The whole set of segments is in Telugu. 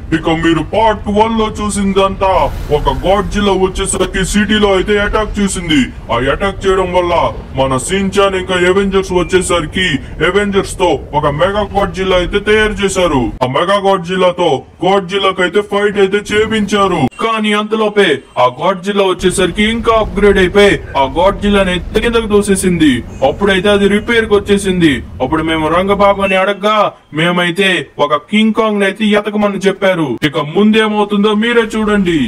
ఇక మీరు పార్ట్ వన్ లో చూసిందంతా ఒక గాడ్జిలా వచ్చేసరికి సిటీలో అయితే అటాక్ చేసింది ఆ అటాక్ చేయడం వల్ల మన సించాన్ ఇంకా ఎవెంజర్స్ వచ్చేసరికి ఎవెంజర్స్ తో ఒక మెగా గాడ్జిలా అయితే తయారు చేశారు ఆ మెగా గాడ్జిలాతో గాడ్జిలాకి అయితే ఫైట్ అయితే చేపించారు కానీ అంతలోపే ఆ గాడ్జిలా వచ్చేసరికి ఇంకా అప్గ్రేడ్ అయిపోయి ఆ గాడ్జిలాని ఎత్తి కిందకు దూసేసింది అప్పుడైతే అది రిపేర్ కి వచ్చేసింది అప్పుడు మేము రంగబాబుని అడగ్గా మేమైతే ఒక కింగ్ కాంగ్ అయితే ఎతకమని చెప్పారు ఇక ముందేమవుతుందో మీరే చూడండి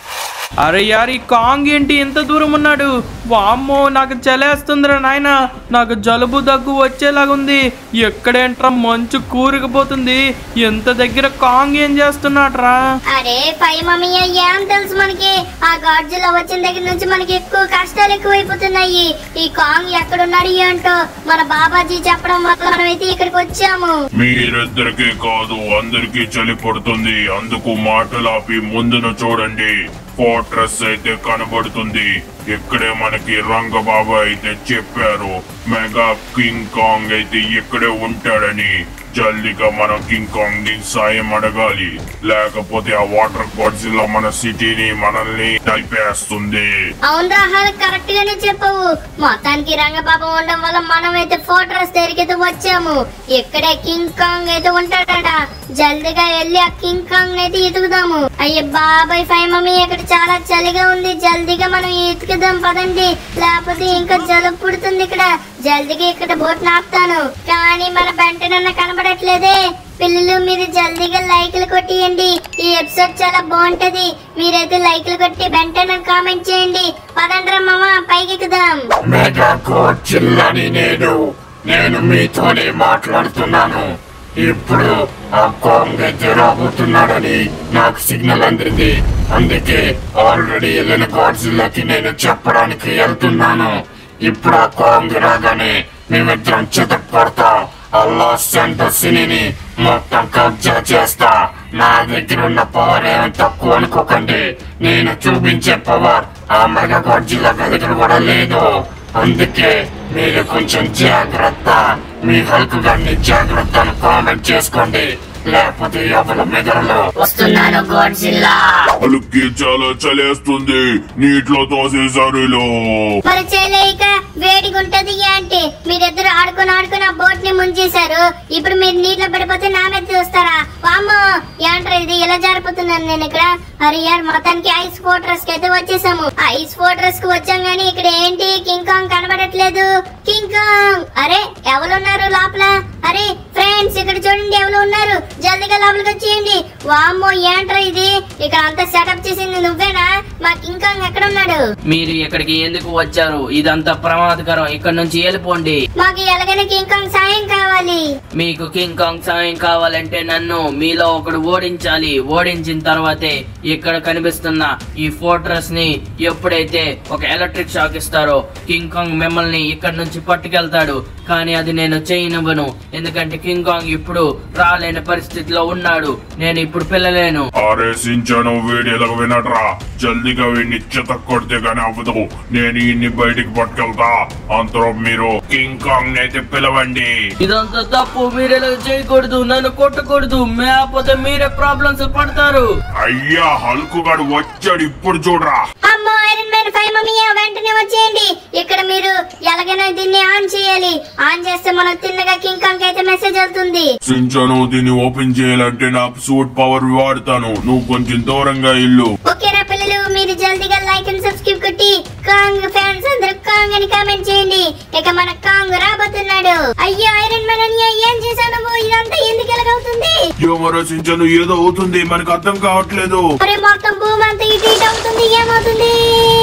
అరే యార్ ఈ కాంగ్ ఏంటి ఎంత దూరం ఉన్నాడు వామ్మో నాకు చలేస్తుందిరా నాయన నాకు జలుబు దగ్గు వచ్చేలాగుంది ఎక్కడేంట్రా మంచు కూరుకుపోతుంది ఎంత దగ్గర కాంగ్ ఏం చేస్తున్నాడ్రా అరే పై మమ్మీ ఏం తెలుసు మనకి ఆ గాడ్జిలా వచ్చిన దగ్గర నుంచి మనకి ఎక్కువ కష్టాలు ఎక్కువైపోతున్నాయి ఈ కాంగ్ ఎక్కడున్నాడు ఏంటో మన బాబాజీ చెప్పడం వల్ల మనమైతే ఇక్కడికి వచ్చాము మీరిద్దరికీ కాదు అందరికీ చలి పడుతుంది అందుకు మాటలాపి ముందున చూడండి ఫోర్ట్రెస్ అయితే కనబడుతుంది ఇక్కడే మనకి రంగబాబు అయితే చెప్పారు మెగా కింగ్ కాంగ్ అయితే ఇక్కడే ఉంటాడని జల్దిగా మనం కింగ్ కాంగ్ ని సాయం అడగాలి లేకపోతే ఆ వాటర్ గాడ్జిల్లా మన సిటీని మనల్ని కలిపేస్తుంది అవునరా హాల్ కరెక్ట్ గానే చెప్పావు మొత్తానికి రంగబాబు ఉండడం వల్ల మనం అయితే ఫోర్ట్రెస్ దగ్గరికి వచ్చాము ఇక్కడే కింగ్ కాంగ్ అయితే ఉంటాడట జల్దిగా వెళ్ళి ఆ కింగ్ కాంగ్ అయితే ఎతుకుదాము అయ్యే బాబాయ్ ఫై మమ్మీ ఇక్కడ చాలా చలిగా ఉంది జల్దిగా మనం ఎతుకుదాం పదండి లేకపోతే ఇంకా జలుబు పుడుతుంది ఇక్కడ జల్దిగా ఇక్కడ బోట్ నాపుతాను కానీ మన వెంటనన్న కనబడట్లేదే పిల్లలు మీరు జల్దీగా లైక్లు కొట్టియండి ఈ ఎపిసోడ్ చాలా బాగుంటది మీరైతే లైక్లు కొట్టి వెంటనే కామెంట్ చేయండి పదండ్రా మామ పైకి ఎక్కుదాం మెగా కోట్ జిల్లాని నేను నేను మీతోనే మాట్లాడుతున్నాను ఇప్పుడు ఆ కాంగ్ అయితే రాబోతున్నాడని నాకు సిగ్నల్ అందింది అందుకే ఆల్రెడీ వెళ్ళిన గాడ్జిల్లాకి నేను చెప్పడానికి వెళ్తున్నాను ఇప్పుడు ఆ కాంగ్ రాగానే మేమిద్దరం చితక్ పడతా అల్లా సెంటర్ సినీని మొత్తం కబ్జా చేస్తా నా దగ్గర ఉన్న పవర్ ఏమి తక్కువ అనుకోకండి నేను చూపించే పవర్ ఆ మెగా గాడ్జిల్లా దగ్గర కూడా లేదు అందుకే మీరు కొంచెం జాగ్రత్త మీ హల్క్ గారిని జాగ్రత్తను కామెంట్ చేసుకోండి లేకపోతే ఎవరు మెదడులో వస్తున్నాను గోడ్జిల్లా అలుక్కి చాలా చలేస్తుంది నీటిలో తోసేసారు వీళ్ళు. మరి చేయలేక వేడిగా ఉంటది అంటే మీరిద్దరు ఆడుకొని ఆడుకొని ఆ బోట్ ని ముంచేశారు ఇప్పుడు మీరు నీటిలో పడిపోతే నా మీద చూస్తారా వామ్మో ఏంట్రా ఇది ఇలా జారిపోతున్నాను నేను ఇక్కడ అరే యార్ మొత్తానికి ఐస్ ఫోర్ట్రెస్ కి అయితే వచ్చేసాము ఐస్ ఫోర్ట్రెస్ కి వచ్చాం గానీ ఇక్కడ ఏంటి కింగ్ కాంగ్ కనబడట్లేదు కింగ్ కాంగ్ అరే ఎవరు ఉన్నారు లోపల అరే ఫ్రెండ్స్ ఇక్కడ చూడండి ఎవరు ఉన్నారు జల్దిగా లోపలికి వచ్చేయండి వామ్మో ఏంట్రా ఇది ఇక్కడ అంతా సెటప్ చేసింది నువ్వేనా మా కింగ్ కాంగ్ ఎక్కడ ఉన్నాడు మీరు ఇక్కడికి ఎందుకు వచ్చారు ఇదంతా ప్రమాదకరం ఇక్కడ నుంచి వెళ్ళిపోండి మాకు ఎలాగైనా కింగ్ కాంగ్ సాయం కావాలి మీకు కింగ్ కాంగ్ సాయం కావాలంటే నన్ను మీలో ఒకడు ఓడించాలి ఓడించిన తర్వాతే ఇక్కడ కనిపిస్తున్న ఈ ఫోర్ట్రెస్ ని ఎప్పుడైతే ఒక ఎలక్ట్రిక్ షాక్ ఇస్తారో కింగ్ కాంగ్ మిమ్మల్ని ఇక్కడ నుంచి పట్టుకెళ్తాడు కానీ అది నేను చేయనివ్వను ఎందుకంటే కింగ్ కాంగ్ ఇప్పుడు రాలేని పరిస్థితిలో ఉన్నాడు నేను ఇప్పుడు పిల్లలేను ఆరేసించాను వీడి ఎలాగ వినట్రా జల్దిగా వీడిని చెత్త కొడితే గానీ అవ్వదు నేను ఇన్ని బయటికి పట్టుకెళ్తా అంతలో మీరు కింగ్ కాంగ్ అయితే పిలవండి ఇదంతా తప్పు మీరు ఇలా చేయకూడదు నన్ను కొట్టకూడదు లేకపోతే మీరే ప్రాబ్లమ్స్ పడతారు అయ్యా హల్కు గాడు వచ్చాడు ఇప్పుడు చూడరా అమ్మో ఐరన్ మ్యాన్ ఫైవ్ మమ్మీ వెంటనే వచ్చేయండి ఇక్కడ మీరు ఎలాగైనా దీన్ని ఆన్ చేయాలి ఆన్ చేస్తే మనకు తిన్నగా కింగ్ కాంగ్ అయితే మెసేజ్ వెళ్తుంది సించాను దీన్ని ఓపెన్ చేయాలంటే నా సూట్ పవర్ వాడతాను నువ్వు కొంచెం దూరంగా ఇల్లు ఓకేరా పిల్లలు మీరు జల్దీగా లైక్ అండ్ సబ్స్క్రైబ్ కొట్టి కాంగ్ ఫ్యాన్స్ అందరూ కాంగ్ అని కామెంట్ చేయండి ఇక మన కాంగ్ రాబోతున్నాడు అయ్యో ఐరన్ మ్యాన్ అని ఏం చేశావు నువ్వు ఇదంతా ఎందుకు ఎలాగవుతుంది ఎవరో సించాను ఏదో అవుతుంది మనకు అర్థం కావట్లేదు అరే మొత్తం భూమి అంతా ఇటు ఇటు అవుతుంది ఏమవుతుంది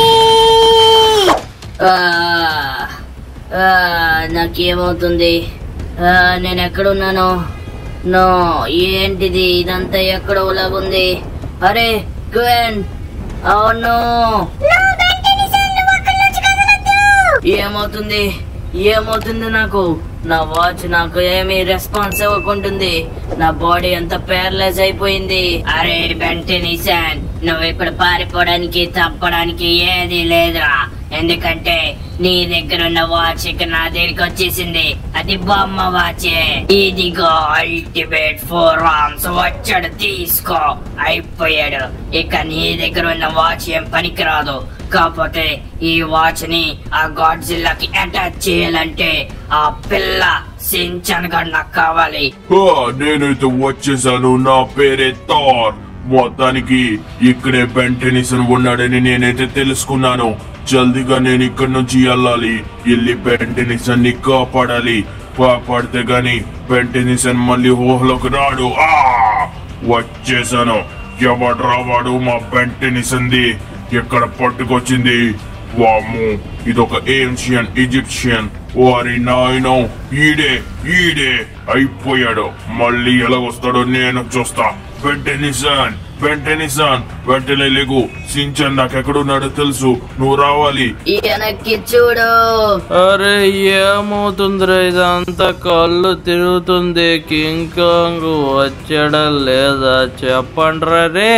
ఆ, ఆ, నాకేమవుతుంది ఆ, నేను ఎక్కడున్నాను నో ఏంటిది ఇదంతా ఎక్కడ ఉంది అరే క్వెన్ అవును ఏమవుతుంది ఏమవుతుంది నాకు నా వాచ్ నాకు ఏమీ రెస్పాన్స్ ఇవ్వకుంటుంది నా బాడీ అంతా ప్యారలైజ్ అయిపోయింది అరే బెంటెనిసాన్ నువ్వు ఇప్పుడు పారిపోవడానికి తప్పడానికి ఏది లేదురా ఎందుకంటే నీ దగ్గర ఉన్న వాచ్ ఇక నా దగ్గరికి వచ్చేసింది అది బొమ్మ వాచే ఇదిగో అల్టిమేట్ ఫోర్ ఆర్మ్స్ వచ్చాడు తీసుకో అయిపోయాడు ఇక నీ దగ్గర ఉన్న వాచ్ ఏం పనికిరాదు కాకపోతే ఈ వాచ్ ని ఆ గాడ్జిల్లాకి అటాచ్ చేయాలంటే ఆ పిల్ల సించన్ గడ్ నాకు కావాలి ఆ, నేనైతే వచ్చేసాను నా పేరే థార్ మొత్తానికి ఇక్కడే బెంటెనిసన్ ఉన్నాడని నేనైతే తెలుసుకున్నాను జల్దీగా నేను ఇక్కడి నుంచి వెళ్ళాలి వెళ్ళి బెంటెనిసన్ ని కాపాడాలి కాపాడితే గాని బెంటెనిసన్ మళ్ళీ ఊహలోకి రాడు ఆ వచ్చేసాను ఎవడు రావాడు మా బెంటెనిసన్ది ఎక్కడ పట్టుకొచ్చింది వాము ఇదొక ఏన్షియన్ ఈజిప్షియన్ వారి నాయన ఈడే ఈడే అయిపోయాడు మళ్ళీ ఎలా వస్తాడో నేను చూస్తా బెంటెనిసన్ బెంటెనిసన్ వెంటనే లేగు సించన్ నాకెక్కడున్నాడో తెలుసు నువ్వు రావాలి వెనక్కి చూడు అరే ఏమవుతుందిరా ఇదంతా కళ్ళు తిరుగుతుంది కింగ్ కాంగ్ వచ్చాడా లేదా చెప్పండ్రా రే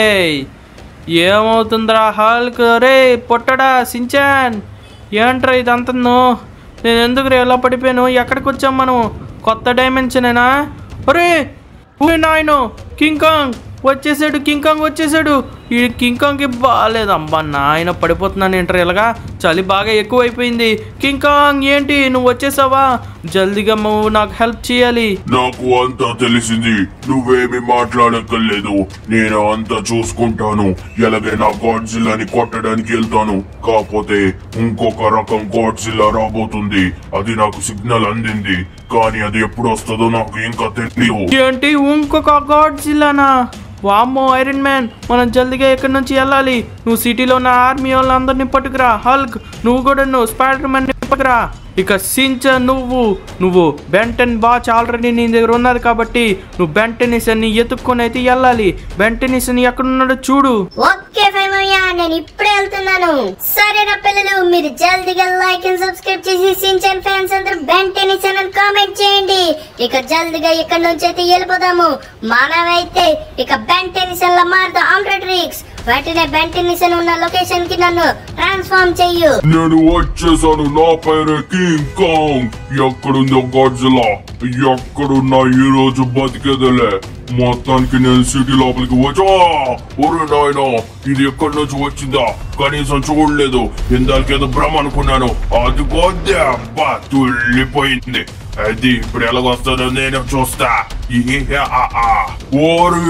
ఏమవుతుందిరా హాల్క్ రే పొట్టడా సించాన్ ఏంట్రా ఇదంతా నేను ఎందుకు రే ఎలా పడిపోయాను ఎక్కడికి వచ్చాం మనం కొత్త డైమెన్షనేనా అరే ఊ నాయను కింగ్ కాంగ్ వచ్చేసాడు కింగ్ కాంగ్ వచ్చేసాడు ఈ కింగ్ కాంగ్కి బాగాలేదమ్మా నాయన పడిపోతున్నాను ఏంట్రా ఇలాగా చలి బాగా ఎక్కువైపోయింది కింగ్ కాంగ్ ఏంటి నువ్వు వచ్చేసావా జల్దీగా నువ్వు నాకు హెల్ప్ చేయాలి నాకు అంతా తెలిసింది నువ్వేమి మాట్లాడక్కర్లేదు నేను అంతా చూసుకుంటాను ఎలాగైనా గాడ్జిల్లాని కొట్టడానికి వెళ్తాను కాకపోతే ఇంకొక రకం గాడ్జిల్లా రాబోతుంది అది నాకు సిగ్నల్ అందింది కానీ అది ఎప్పుడు వస్తుందో నాకు ఇంకా తెలియదు ఏంటి ఇంకొక గాడ్ జిల్లానా వామ్మో ఐరన్ మ్యాన్ మనం జల్దిగా ఇక్కడి నుంచి వెళ్ళాలి నువ్వు సిటీలో ఉన్న ఆర్మీ వాళ్ళందరినీ పట్టుకురా హల్క్ నువ్వు కూడా నువ్వు స్పైడర్ మ్యాన్ పట్టుకురా ఇక సించ నువ్వు నువ్వు బెంటన్ బాచ్ ఆల్రెడీ నీ దగ్గర ఉన్నది కాబట్టి నువ్వు బెంటనిసన్ ని ఎత్తుక్కొని అయితే వెళ్ళాలి బెంటనిసన్ ఎక్కడున్నాడో చూడు ఓకే ఫైమయ్య నేను ఇప్పుడే వెళ్తున్నాను సరేనా పిల్లలు మీరు జల్దీగా లైక్ అండ్ సబ్స్క్రైబ్ చేసి సించన్ ఫ్యాన్స్ అందరూ బెంటెని ఛానల్ కామెంట్ చేయండి ఇక జల్దీగా ఇక్కడ నుంచి అయితే వెళ్ళిపోదాము మనమైతే ఇక బెంటెనిసన్ లా మారుదాం ఆమ్రెట్రిక్స్ వెంటనే బెంటెనిసన్ ఉన్న లొకేషన్ కి నన్ను ట్రాన్స్ఫార్మ్ చెయ్యు నేను వచ్చేసాను నా పేరే కింగ్ కాంగ్ ఎక్కడుందో గాడ్జిల్లా ఎక్కడున్నా ఈ రోజు బతికేదలే మొత్తానికి నేను సిటీ లోపలికి వచ్చా ఒరే నాయనా ఇది ఎక్కడి నుంచి వచ్చిందా కనీసం చూడలేదు ఇందాకేదో భ్రమ అనుకున్నాను అది కొద్ది అబ్బా తుల్లిపోయింది అది ఇప్పుడు ఎలాగొస్తుందో నేను చూస్తా ఇహే ఆ ఆ. ఓరి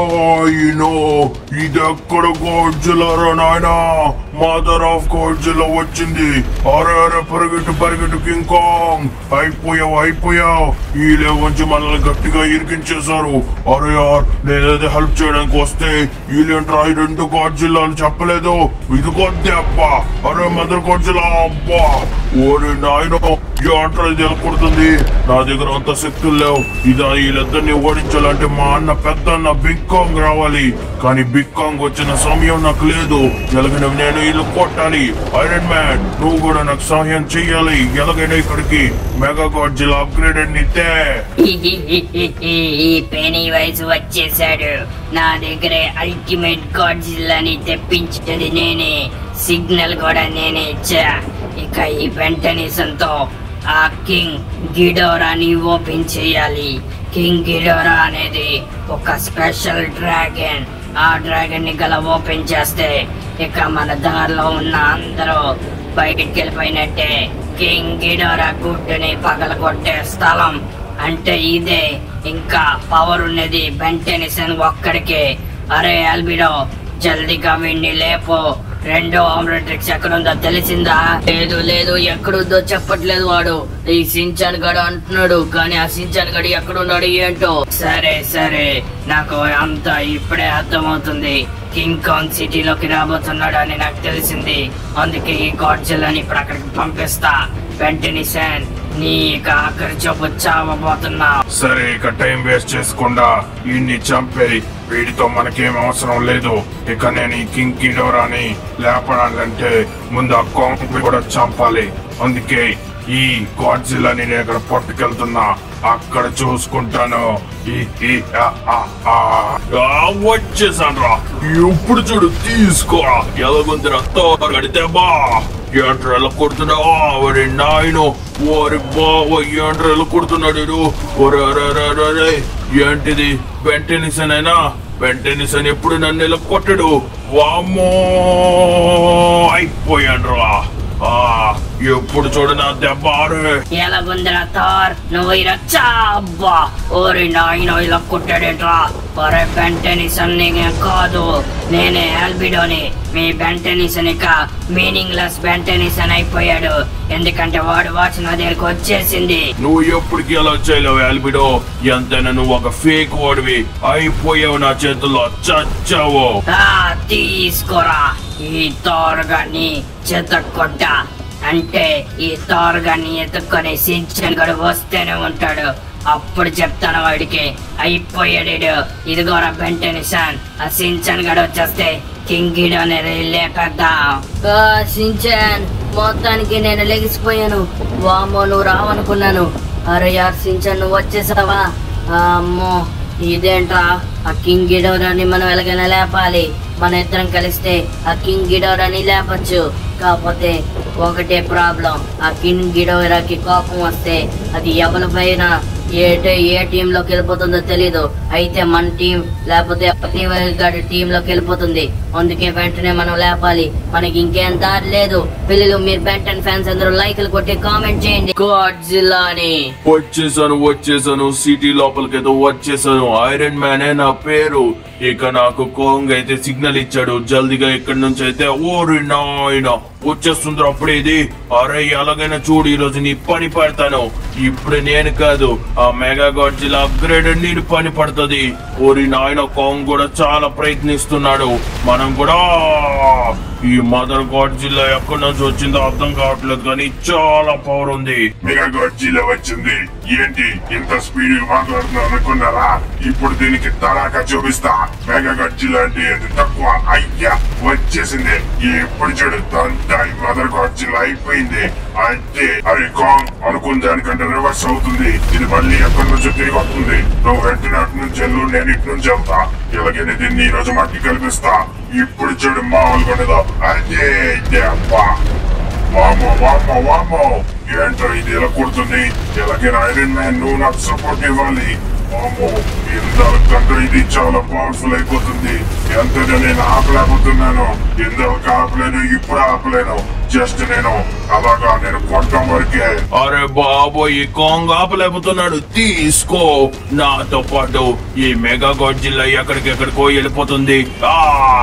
నాయనో ఇది ఎక్కడ గోడ్జిల్లారా నాయనా మదర్ ఆఫ్ గోడ్జిల్లా వచ్చింది అరే అరే పరిగెట్టు పరిగెట్టు కింగ్ కాంగ్ అయిపోయావు అయిపోయావు ఈ లేవంచి మనల్ని గట్టిగా ఇరికించేశారు అరే యార్ నేనేదో హెల్ప్ చేయడానికి వస్తే వీళ్ళేంట్రా ఈ రెండు గోడ్జిల్లాలు చెప్పలేదు ఇది కొద్ది అబ్బా అరే మదర్ గోడ్జిల్లా అబ్బా ఓరి నాయనో ఏంట్రా ఇది ఎలా కొడుతుంది నా దగ్గర అంత శక్తులు లేవు ఇదా వీళ్ళిద్దరిని ఓడించాలంటే మా అన్న పెద్ద అన్న బిగ్ కాంగ్ రావాలి కానీ బిగ్ కాంగ్ వచ్చిన సమయం నాకు లేదు ఎలాగైనా నేను వీళ్ళు కొట్టాలి ఐరన్ మ్యాన్ నువ్వు కూడా నాకు సహాయం చెయ్యాలి ఎలాగైనా ఇక్కడికి మెగా గాడ్ జిల్లా అప్గ్రేడ్ నితే ఈ పెనీ వైస్ వచ్చేసాడు నా దగ్గరే అల్టిమేట్ గాడ్జిల్లాని తెప్పించేది నేనే సిగ్నల్ కూడా నేనే ఇచ్చా ఇక ఈ వెంటనేసంతో ఆ కింగ్ గిడోరాని ఓపెన్ చేయాలి కింగ్ గిడోరా అనేది ఒక స్పెషల్ డ్రాగన్ ఆ డ్రాగన్ ని గల ఓపెన్ చేస్తే ఇక మన దారిలో ఉన్న అందరూ బయటికి వెళ్ళిపోయినట్టే కింగ్ గిడోరా గుడ్డుని పగల కొట్టే స్థలం అంటే ఇదే ఇంకా పవర్ ఉన్నది బెంటెనిసన్ ఒక్కడికే అరే ఆల్బిడో జల్దీగా వీడిని లేపు రెండో ఆమ్లెట్రిక్స్ ఎక్కడుందో తెలిసిందా లేదు లేదు ఎక్కడుందో చెప్పట్లేదు వాడు ఈ సించాన్ గడు అంటున్నాడు కానీ ఆ సించాన్ గడు ఎక్కడున్నాడు ఏంటో సరే సరే నాకు అంతా ఇప్పుడే అర్థమవుతుంది కింగ్ కాంగ్ సిటీలోకి రాబోతున్నాడు అని నాకు తెలిసింది అందుకే ఈ గాడ్జిల్లాని ఇప్పుడు అక్కడికి పంపిస్తా వెంటనిసన్ నీ ఇక ఆఖరి చూపు చావబోతున్నా సరే ఇక టైం వేస్ట్ చేసుకుండా వీడిని చంపే వీడితో మనకేం అవసరం లేదు ఇక నేను ఈ కింగ్ కిడోరాని లేపడాలంటే ముందు ఆ కాంగ్ కూడా చంపాలి అందుకే ఈ గాడ్జిల్లాని నేను ఇక్కడ పట్టుకెళ్తున్నా అక్కడ చూసుకుంటాను ఈ ఈ ఆ, ఆ, ఆ. ఆ, వచ్చేసాను రా ఇప్పుడు చూడు తీసుకో ఎలాగుందిరా తోరగడితే బా ఏంట్రా ఎలా కొడుతున్నావు ఒరే నాయను ఓరి బావ ఏంట్రా ఎలా కొడుతున్నాడు వీడు? ఒరే ఒరే, ఒరే, ఒరే, ఒరే. ఏంటిది బెంటెనిసన్ అయినా బెంటెనిసన్ ఎప్పుడు నన్ను ఇలా కొట్టడు వామ్మో అయిపోయాడు రా ఆ, ఎప్పుడు చూడు నా దెబ్బ ఆరే. ఎలాగుందిరా థార్ నువ్వు ఇలా చాబ్బా ఓరి నాయన ఇలా కుట్టాడేట్రా ఒరే బెంటెనిసన్ నేను కాదు నేనే ఆల్బిడోని మీ బెంటెనిసన్ ఇక మీనింగ్ లెస్ బెంటెనిసన్ అయిపోయాడు ఎందుకంటే వాడు వాచ్ నా దగ్గరకు వచ్చేసింది నువ్వు ఎప్పటికీ అలా చేయలేవు ఆల్బిడో ఎంతైనా నువ్వు ఒక ఫేక్ వాడివి అయిపోయావు నా చేతుల్లో చచ్చావు ఆ తీసుకోరా ఈ తోరగాన్ని చెత్త అంటే ఈ తోరగాన్ని ఎత్తుకొని సించన్ గడు వస్తేనే ఉంటాడు అప్పుడు చెప్తాను వాడికి అయిపోయాడు ఈడు. ఇదిగోరా బెంటెనిసన్ ఆ సించన్ గడు వచ్చేస్తే కింగిడు అనేది లేపేద్దాం సించన్ మొత్తానికి నేను లెగిసిపోయాను వామో నువ్వు రావనుకున్నాను అరే యార్ సించన్ నువ్వు వచ్చేసావా అమ్మో ఇదేంట్రా ఆ కింగ్ గిడోరాని మనం ఎలాగైనా లేపాలి మన ఇద్దరం కలిస్తే ఆ కింగ్ గిడోరాని లేపచ్చు కాకపోతే ఒకటే ప్రాబ్లం ఆ కింగ్ గిడోరాకి కోపం వస్తే అది ఎవరి పైన ఏ టే- ఏ టీమ్ లోకి వెళ్ళిపోతుందో తెలీదు అయితే మన టీం లేకపోతే గాడి టీం లోకి వెళ్ళిపోతుంది అందుకే వెంటనే మనం లేపాలి మనకి ఇంకేం దారి లేదు పిల్లలు మీరు బెంటన్ ఫ్యాన్స్ అందరూ లైక్లు కొట్టి కామెంట్ చేయండి గాడ్జిల్లా అని వచ్చేసాను వచ్చేసాను సిటీ లోపలికి ఏదో వచ్చేసాను ఐరన్ మ్యానే నా పేరు ఇక నాకు కోంగ్ అయితే సిగ్నల్ ఇచ్చాడు జల్దిగా ఇక్కడి నుంచి అయితే ఓరి నాయన వచ్చేస్తుంది అప్పుడే ఇది అరే ఎలాగైనా చూడు ఈ రోజు నీ పని పడతాను ఇప్పుడు నేను కాదు ఆ మెగా గాడ్జిలా అప్గ్రేడ్ నేను పని పడుతుంది ఓరి నాయన కోంగ్ కూడా చాలా ప్రయత్నిస్తున్నాడు మనం కూడా ఈ మదర్ గాడ్జిల్లా ఎక్కడి నుంచి వచ్చిందో అర్థం కావట్లేదు కానీ చాలా పవర్ ఉంది మెగా గొజ్జిలో వచ్చింది ఏంటి ఇంత స్పీడ్ మాట్లాడుతున్నా అనుకున్నారా ఇప్పుడు దీనికి తడాక చూపిస్తా మెగా గొజ్జిలో అంటే ఇది తక్కువ అయ్యా వచ్చేసింది ఎప్పుడు చూడు తంతా ఈ మదర్ గొజ్జిలో అయిపోయింది అయితే అరే కాంగ్ అనుకున్న దానికంటే రివర్స్ అవుతుంది ఇది మళ్ళీ ఎక్కడి నుంచో తిరిగి వస్తుంది నువ్వు వెంటనే అటు నుంచి వెళ్ళు నేను ఇటు నుంచి వెళ్తా ఇలాగనే దీన్ని ఈ రోజు మట్టి కల్పిస్తా ఇప్పుడు చూడు మామూలుగా ఉండదు అదే దెబ్బ వామో వామో వామో ఏంటో ఇది ఎలా కొడుతుంది ఎలాగైనా ఐరన్ మ్యాన్ నువ్వు నాకు సపోర్ట్ ఇవ్వాలి వామో ఇందాకంటే ఇది చాలా పవర్ఫుల్ అయిపోతుంది ఎంతగా నేను ఆపలేకపోతున్నాను ఇందాక ఆపలేను ఇప్పుడు ఆపలేను జస్ట్ నేను అలాగా నేను కొట్టడం వరకే అరే బాబో ఈ కాంగ్ ఆపలేకపోతున్నాడు తీసుకో నాతో పాటు ఈ మెగా గొడ్జిల్లా ఎక్కడికి ఎక్కడికో వెళ్ళిపోతుంది ఆ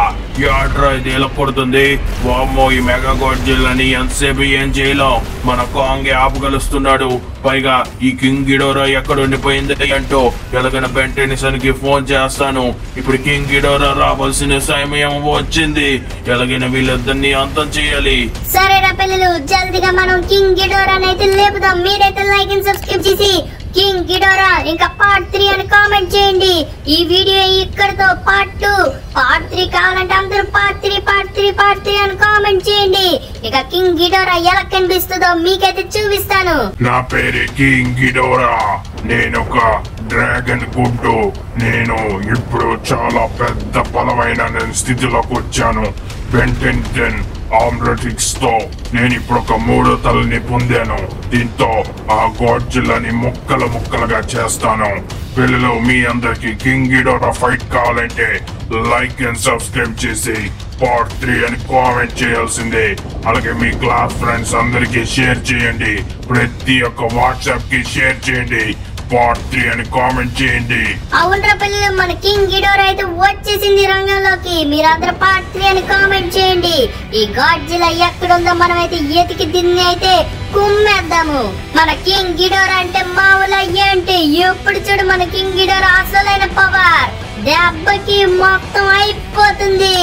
యాడ్రా ఇది ఎలా కొడుతుంది వామ్మో ఈ మెగా గొడ్జిల్లాని ఎంతసేపు ఏం చేయలేం మన కాంగ్ ఆపగలుస్తున్నాడు పైగా ఈ కింగ్ గిడోరా ఎక్కడ ఉండిపోయింది అంటూ ఎలాగైనా బెంటెనిసన్ కి ఫోన్ చేస్తాను ఇప్పుడు కింగ్ గిడోరా రావాల్సిన సమయం వచ్చింది ఎలాగైనా వీళ్ళిద్దరిని అంతం చేయాలి సరేరా పిల్లలు జల్దిగా మనం కింగ్ గిడోరా అయితే లేపుదాం మీరైతే లైక్ అండ్ సబ్స్క్రైబ్ చేసి కింగ్ గిడోరా ఇంకా పార్ట్ త్రీ అని కామెంట్ చేయండి ఈ వీడియో ఇక్కడతో పార్ట్ టూ పార్ట్ త్రీ కావాలంటే అందరూ part three part three part three అని కామెంట్ చేయండి ఇక కింగ్ గిడోరా ఎలా కనిపిస్తుందో మీకైతే చూపిస్తాను నా పేరు కింగ్ గిడోరా నేను ఒక డ్రాగన్ గుడ్డు నేను ఇప్పుడు చాలా పెద్ద బలమైన నేను స్థితిలోకి వచ్చాను బెంటెంటెన్ ఆమ్రటిక్స్ తో నేను ఇప్పుడు ఒక మూడో తలని పొందాను దీంతో ఆ గాడ్జిల్లని ముక్కలు ముక్కలుగా చేస్తాను పిల్లలు మీ అందరికి కింగ్ గిడోరా ఫైట్ కావాలంటే లైక్ అండ్ సబ్స్క్రైబ్ చేసి పార్ట్ త్రీ అని కామెంట్ చేయాల్సిందే అలాగే మీ క్లాస్ ఫ్రెండ్స్ అందరికి షేర్ చేయండి ప్రతి ఒక్క వాట్సాప్ కి షేర్ చేయండి పార్ట్ త్రీ అని కామెంట్ చేయండి అవునరా పిల్లలు మన కింగ్ గిడోరా అయితే వచ్చేసింది రంగంలోకి మీరందరూ పార్ట్ త్రీ అని కామెంట్ చేయండి ఈ గాడ్జిలా ఎక్కడుందో మనం అయితే ఎతికి దీన్ని అయితే కుమ్మేద్దాము మన కింగ్ గిడోరా అంటే మామూలు ఏంటి ఎప్పుడు చూడు మన కింగ్ గిడోరా అసలైన పవర్ దెబ్బకి మొత్తం అయిపోతుంది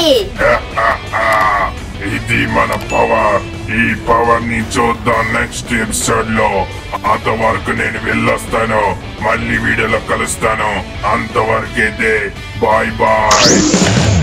ఇది మన పవర్ ఈ పవర్ ని చూద్దాం నెక్స్ట్ ఎపిసోడ్ లో అంతవరకు నేను వెళ్ళొస్తాను మళ్ళీ వీడియోలో కలుస్తాను అంతవరకైతే బాయ్ బాయ్